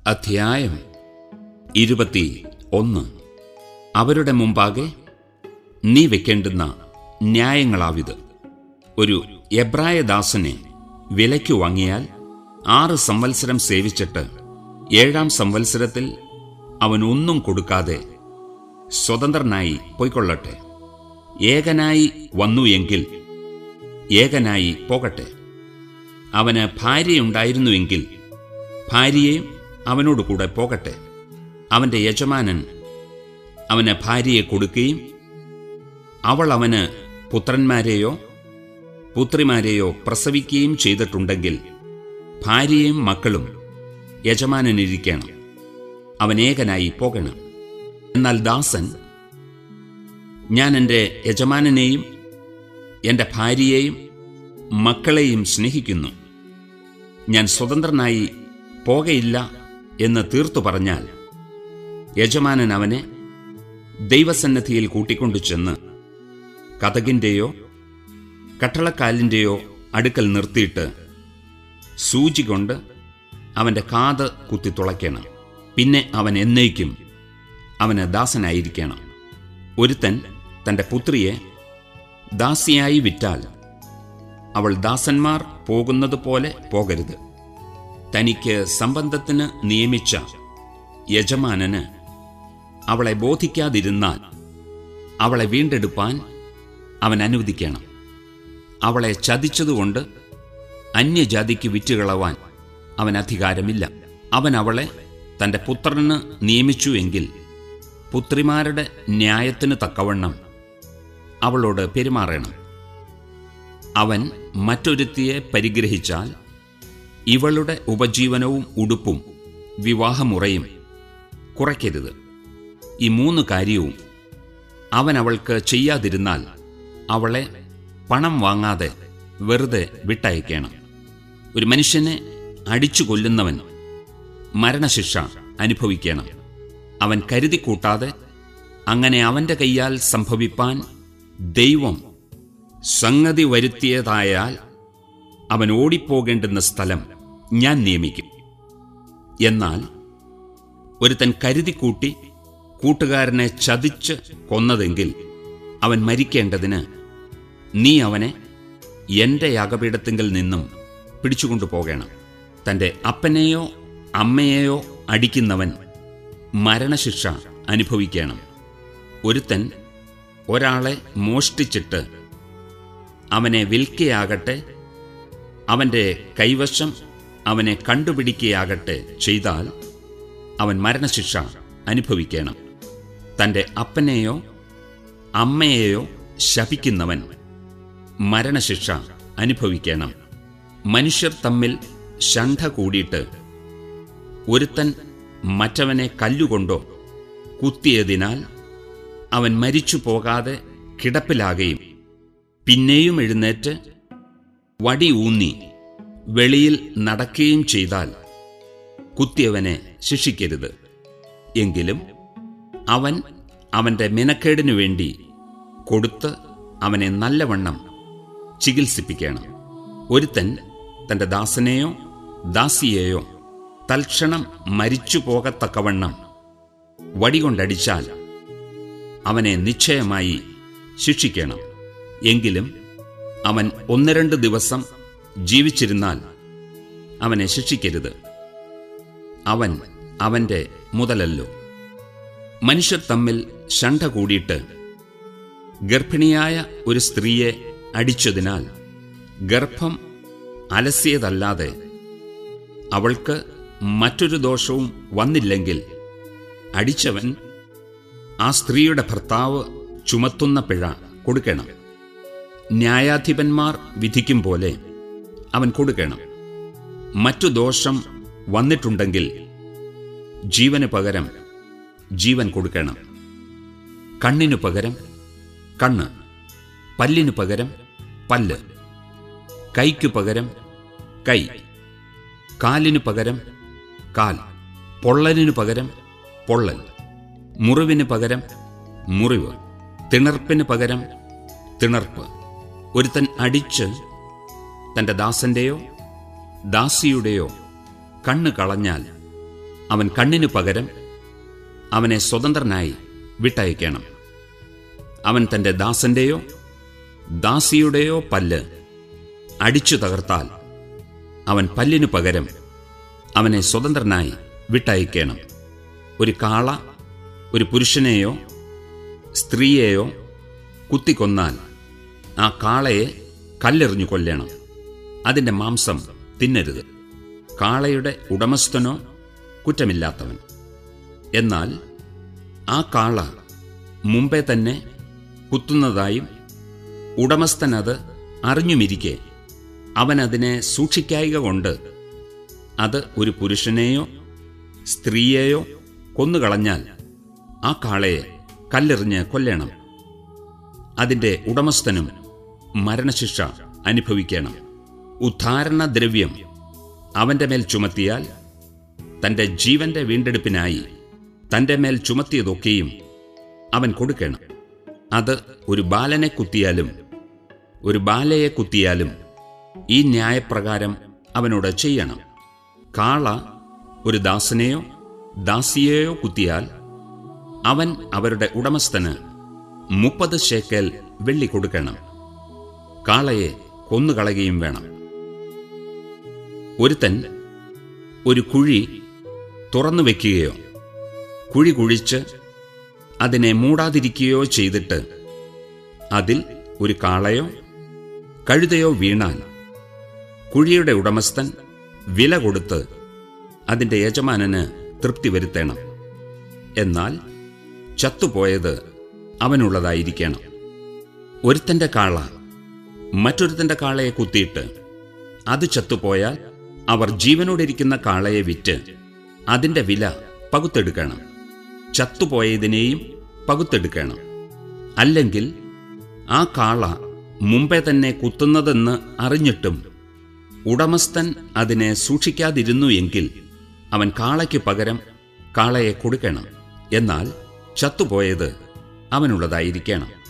അധ്യായം ഇരുപത്തി ഒന്ന് അവരുടെ മുമ്പാകെ നീ വെക്കേണ്ടുന്ന ന്യായങ്ങളാവിത് ഒരു എബ്രായദാസനെ വിലയ്ക്കു വാങ്ങിയാൽ ആറ് സംവത്സരം സേവിച്ചിട്ട് ഏഴാം സംവത്സരത്തിൽ അവൻ ഒന്നും കൊടുക്കാതെ സ്വതന്ത്രനായി പൊയ്ക്കൊള്ളട്ടെ ഏകനായി വന്നു എങ്കിൽ ഏകനായി പോകട്ടെ അവന് ഭാര്യയുണ്ടായിരുന്നുവെങ്കിൽ ഭാര്യയും അവനോട് കൂടെ പോകട്ടെ അവന്റെ യജമാനൻ അവന് ഭാര്യയെ കൊടുക്കുകയും അവൾ അവന് പുത്രന്മാരെയോ പുത്രിമാരെയോ പ്രസവിക്കുകയും ചെയ്തിട്ടുണ്ടെങ്കിൽ ഭാര്യയും മക്കളും യജമാനനിരിക്കണം അവൻ ഏകനായി പോകണം എന്നാൽ ദാസൻ ഞാൻ എൻ്റെ യജമാനനെയും എൻ്റെ ഭാര്യയെയും മക്കളെയും സ്നേഹിക്കുന്നു ഞാൻ സ്വതന്ത്രനായി പോകയില്ല എന്ന് തീർത്തു പറഞ്ഞാൽ യജമാനൻ അവനെ ദൈവസന്നദ്ധിയിൽ കൂട്ടിക്കൊണ്ടു ചെന്ന് കഥകിൻ്റെയോ കട്ടളക്കാലിൻ്റെയോ അടുക്കൽ നിർത്തിയിട്ട് സൂചി കൊണ്ട് അവൻ്റെ കാത് കുത്തി തുളയ്ക്കണം പിന്നെ അവൻ എന്നേക്കും അവന് ദാസനായിരിക്കണം ഒരുത്തൻ തൻ്റെ പുത്രിയെ ദാസിയായി വിറ്റാൽ അവൾ ദാസന്മാർ പോകുന്നത് പോലെ പോകരുത് തനിക്ക് സംബന്ധത്തിന് നിയമിച്ച യജമാനന് അവളെ ബോധിക്കാതിരുന്നാൽ അവളെ വീണ്ടെടുപ്പാൻ അവൻ അനുവദിക്കണം അവളെ ചതിച്ചതുകൊണ്ട് അന്യജാതിക്ക് വിറ്റുകളവാൻ അവൻ അധികാരമില്ല അവൻ അവളെ തന്റെ പുത്രന് നിയമിച്ചു എങ്കിൽ പുത്രിമാരുടെ ന്യായത്തിന് തക്കവണ്ണം അവളോട് പെരുമാറണം അവൻ മറ്റൊരുത്തിയെ പരിഗ്രഹിച്ചാൽ ഇവളുടെ ഉപജീവനവും ഉടുപ്പും വിവാഹമുറയും കുറയ്ക്കരുത് ഈ മൂന്ന് കാര്യവും അവൻ അവൾക്ക് ചെയ്യാതിരുന്നാൽ അവളെ പണം വാങ്ങാതെ വെറുതെ വിട്ടയക്കണം ഒരു മനുഷ്യനെ അടിച്ചു കൊല്ലുന്നവൻ മരണശിക്ഷ അനുഭവിക്കണം അവൻ കരുതി കൂട്ടാതെ അങ്ങനെ അവന്റെ കൈയാൽ സംഭവിപ്പാൻ ദൈവം സംഗതി വരുത്തിയതായാൽ അവൻ ഓടിപ്പോകേണ്ടുന്ന സ്ഥലം ഞാൻ നിയമിക്കും എന്നാൽ ഒരുത്തൻ കരുതിക്കൂട്ടി കൂട്ടുകാരനെ ചതിച്ച് കൊന്നതെങ്കിൽ അവൻ മരിക്കേണ്ടതിന് നീ അവനെ എന്റെ യാഗപീഠത്തിങ്കിൽ നിന്നും പിടിച്ചുകൊണ്ടു പോകണം തന്റെ അപ്പനെയോ അമ്മയെയോ അടിക്കുന്നവൻ മരണശിക്ഷ അനുഭവിക്കണം ഒരുത്തൻ ഒരാളെ മോഷ്ടിച്ചിട്ട് അവനെ വിൽക്കയാകട്ടെ അവന്റെ കൈവശം അവനെ കണ്ടുപിടിക്കുകയാകട്ടെ ചെയ്താൽ അവൻ മരണശിക്ഷ അനുഭവിക്കണം തന്റെ അപ്പനെയോ അമ്മയെയോ ശപിക്കുന്നവൻ മരണശിക്ഷ അനുഭവിക്കണം മനുഷ്യർ തമ്മിൽ ശണ്ഠ കൂടിയിട്ട് ഒരുത്തൻ മറ്റവനെ കല്ലുകൊണ്ടോ കുത്തിയതിനാൽ അവൻ മരിച്ചു പോകാതെ കിടപ്പിലാകുകയും പിന്നെയും എഴുന്നേറ്റ് വടി ഊന്നി വെളിയിൽ നടക്കുകയും ചെയ്താൽ കുത്തിയവനെ ശിക്ഷിക്കരുത് എങ്കിലും അവൻ അവന്റെ മിനക്കേടിനു വേണ്ടി കൊടുത്ത് അവനെ നല്ലവണ്ണം ചികിത്സിപ്പിക്കണം ഒരുത്തൻ തന്റെ ദാസനെയോ ദാസിയെയോ തൽക്ഷണം മരിച്ചു പോകത്തക്കവണ്ണം വടികൊണ്ടടിച്ചാൽ അവനെ നിശ്ചയമായി ശിക്ഷിക്കണം എങ്കിലും അവൻ ഒന്ന് രണ്ട് ദിവസം ജീവിച്ചിരുന്നാൽ അവനെ ശിക്ഷിക്കരുത് അവൻ അവന്റെ മുതലല്ലോ മനുഷ്യർ തമ്മിൽ ശണ്ഠ കൂടിയിട്ട് ഗർഭിണിയായ ഒരു സ്ത്രീയെ അടിച്ചതിനാൽ ഗർഭം അലസിയതല്ലാതെ അവൾക്ക് മറ്റൊരു ദോഷവും വന്നില്ലെങ്കിൽ അടിച്ചവൻ ആ സ്ത്രീയുടെ ഭർത്താവ് ചുമത്തുന്ന പിഴ കൊടുക്കണം ന്യായാധിപന്മാർ വിധിക്കും പോലെ അവൻ കൊടുക്കണം മറ്റു ദോഷം വന്നിട്ടുണ്ടെങ്കിൽ ജീവന് പകരം ജീവൻ കൊടുക്കണം കണ്ണിനു പകരം കണ്ണ് പല്ലിനു പകരം പല്ല് കൈക്കു പകരം കൈ കാലിനു പകരം കാൽ പൊള്ളലിനു പകരം പൊള്ളൽ മുറിവിന് പകരം മുറിവ് തിണർപ്പിന് പകരം തിണർപ്പ് ഒരുത്തൻ അടിച്ച് തന്റെ ദാസന്റെയോ ദാസിയുടെയോ കണ്ണ് കളഞ്ഞാൽ അവൻ കണ്ണിനു പകരം അവനെ സ്വതന്ത്രനായി വിട്ടയക്കണം അവൻ തന്റെ ദാസന്റെയോ ദാസിയുടെയോ പല്ല് അടിച്ചു തകർത്താൽ അവൻ പല്ലിനു പകരം അവനെ സ്വതന്ത്രനായി വിട്ടയക്കണം ഒരു കാള ഒരു പുരുഷനെയോ സ്ത്രീയെയോ കുത്തിക്കൊന്നാൽ ആ കാളയെ കല്ലെറിഞ്ഞു കൊല്ലണം അതിന്റെ മാംസം തിന്നരുത് കാളയുടെ ഉടമസ്ഥനോ കുറ്റമില്ലാത്തവൻ എന്നാൽ ആ കാള മുമ്പേ തന്നെ കുത്തുന്നതായും ഉടമസ്ഥൻ അത് അറിഞ്ഞുമിരിക്കെ അവൻ അതിനെ സൂക്ഷിക്കായിക കൊണ്ട് അത് ഒരു പുരുഷനെയോ സ്ത്രീയെയോ കൊന്നുകളഞ്ഞാൽ ആ കാളയെ കല്ലെറിഞ്ഞ് കൊല്ലണം അതിന്റെ ഉടമസ്ഥനും മരണശിക്ഷ അനുഭവിക്കണം ഉദ്ധാരണ ദ്രവ്യം അവന്റെ മേൽ ചുമത്തിയാൽ തന്റെ ജീവന്റെ വീണ്ടെടുപ്പിനായി തന്റെ മേൽ ചുമത്തിയതൊക്കെയും അവൻ കൊടുക്കണം അത് ഒരു ബാലനെ കുത്തിയാലും ഒരു ബാലയെ കുത്തിയാലും ഈ ന്യായപ്രകാരം അവനോട് ചെയ്യണം കാള ഒരു ദാസനെയോ ദാസിയെയോ കുത്തിയാൽ അവൻ അവരുടെ ഉടമസ്ഥന് മുപ്പത് ശേക്കൽ വെള്ളി കൊടുക്കണം കാളയെ കൊന്നുകളയുകയും വേണം ഒരുത്തൻ ഒരു കുഴി തുറന്നു വെക്കുകയോ കുഴി കുഴിച്ച് അതിനെ മൂടാതിരിക്കുകയോ ചെയ്തിട്ട് അതിൽ ഒരു കാളയോ കഴുതയോ വീണാൽ കുഴിയുടെ ഉടമസ്ഥൻ വില കൊടുത്ത് അതിന്റെ യജമാനന് തൃപ്തി വരുത്തണം എന്നാൽ ചത്തുപോയത് അവനുള്ളതായിരിക്കണം ഒരുത്തന്റെ കാള മറ്റൊരുത്തന്റെ കാളയെ കുത്തിയിട്ട് അത് ചത്തുപോയാൽ അവർ ജീവനോടിരിക്കുന്ന കാളയെ വിറ്റ് അതിന്റെ വില പകുത്തെടുക്കണം ചത്തുപോയതിനെയും പകുത്തെടുക്കണം അല്ലെങ്കിൽ ആ കാള മുമ്പേ തന്നെ കുത്തുന്നതെന്ന് അറിഞ്ഞിട്ടും ഉടമസ്ഥൻ അതിനെ സൂക്ഷിക്കാതിരുന്നു എങ്കിൽ അവൻ കാളയ്ക്ക് പകരം കാളയെ കൊടുക്കണം എന്നാൽ ചത്തുപോയത് അവനുള്ളതായിരിക്കണം